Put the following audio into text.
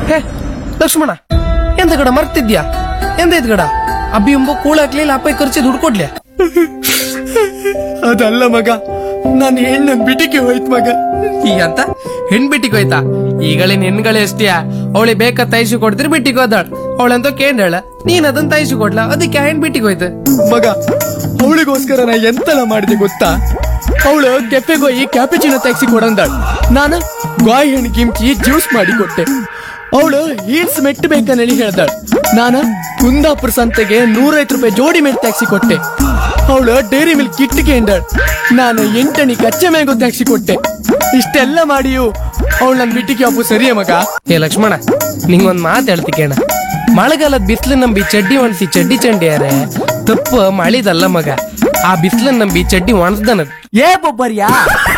ಹೇ ಲಕ್ಷ್ಮಣ ಎಂತ ಕಡ ಮರ್ತಿದ್ಯಾ ಎಂತ ಇದ್ ಕಡ ಅಬ್ಬಿ ಎಂಬ ಕೂಳಾಕ್ಲಿಲ್ಲ ಅಪ್ಪ ಖರ್ಚಿ ದುಡ್ಡು ಕೊಡ್ಲೆ ಅದಲ್ಲ ಮಗ ನಾನು ಹೆಣ್ಣು ಬಿಟಿಗೆ ಹೋಯ್ತು ಮಗ ಈ ಅಂತ ಹೆಣ್ ಬಿಟ್ಟಿಗೆ ಹೋಯ್ತಾ ಈಗಳಿನ ಹೆಣ್ಗಳೇ ಎಷ್ಟಿಯಾ ಅವಳಿ ಬೇಕಾ ತೈಸು ಕೊಡ್ತಿರ್ ಬಿಟ್ಟಿಗೆ ಹೋದಾಳ ಅವಳಂತ ಕೇಂಡಳ ನೀನ್ ಅದನ್ನ ತೈಸು ಕೊಡ್ಲಾ ಅದಕ್ಕೆ ಆ ಹೆಣ್ ಬಿಟ್ಟಿಗೆ ಹೋಯ್ತು ಮಗ ಅವಳಿಗೋಸ್ಕರ ನಾ ಎಂತೆಲ್ಲ ಮಾಡಿದೆ ಗೊತ್ತಾ ಅವಳು ಕೆಫೆಗೆ ಹೋಗಿ ಕ್ಯಾಪಿಚಿನ ಟ್ಯಾಕ್ಸಿ ಕೊಡಂದಾಳು ನಾನು ಗಾಯ್ ಹಣ್ಣು ಕಿಮ್ಕಿ ಜ್ಯೂಸ್ ಮಾಡಿ ಕೊಟ್ಟೆ ಅವಳು ಹೀಲ್ಸ್ ಮೆಟ್ಟು ಬೇಕಂದೇಳಿ ಹೇಳ್ದಾಳು ನಾನು ಕುಂದಾಪುರ ಸಂತೆಗೆ ನೂರೈವತ್ತು ರೂಪಾಯಿ ಜೋಡಿ ಮೆಟ್ ಟ್ಯಾಕ್ಸಿ ಕೊಟ್ಟೆ ಅವಳು ಡೈರಿ ಮಿಲ್ಕ್ ಕಿಟ್ಟಿಗೆ ಎಂದಾಳು ನಾನು ಎಂಟಣಿ ಕಚ್ಚೆ ಮ್ಯಾಂಗೋ ಟ್ಯಾಕ್ಸಿ ಕೊಟ್ಟೆ ಇಷ್ಟೆಲ್ಲ ಮಾಡಿಯು ಅವಳು ನನ್ ಬಿಟ್ಟಿಗೆ ಅಪ್ಪು ಸರಿಯೇ ಮಗ ಏ ಲಕ್ಷ್ಮಣ ನಿಂಗೊಂದ್ ಮಾತು ಹೇಳ್ತಿ ಕೇಣ ಮಳೆಗಾಲದ ಬಿಸಿಲು ನಂಬಿ ಚಡ್ಡಿ ಒಣಸಿ ಚಡ್ಡಿ ಚಂಡಿ ಯಾರೆ ತಪ್ಪು ಮಳಿದಲ್ಲ ಮಗ ಆ ಬಿಸಿಲನ್ನ ನಂಬಿ ಚಡ್ಡಿ ಒಣಸ್ದನದ್ ಏ ಬೊಬ್ಬರ್ಯಾ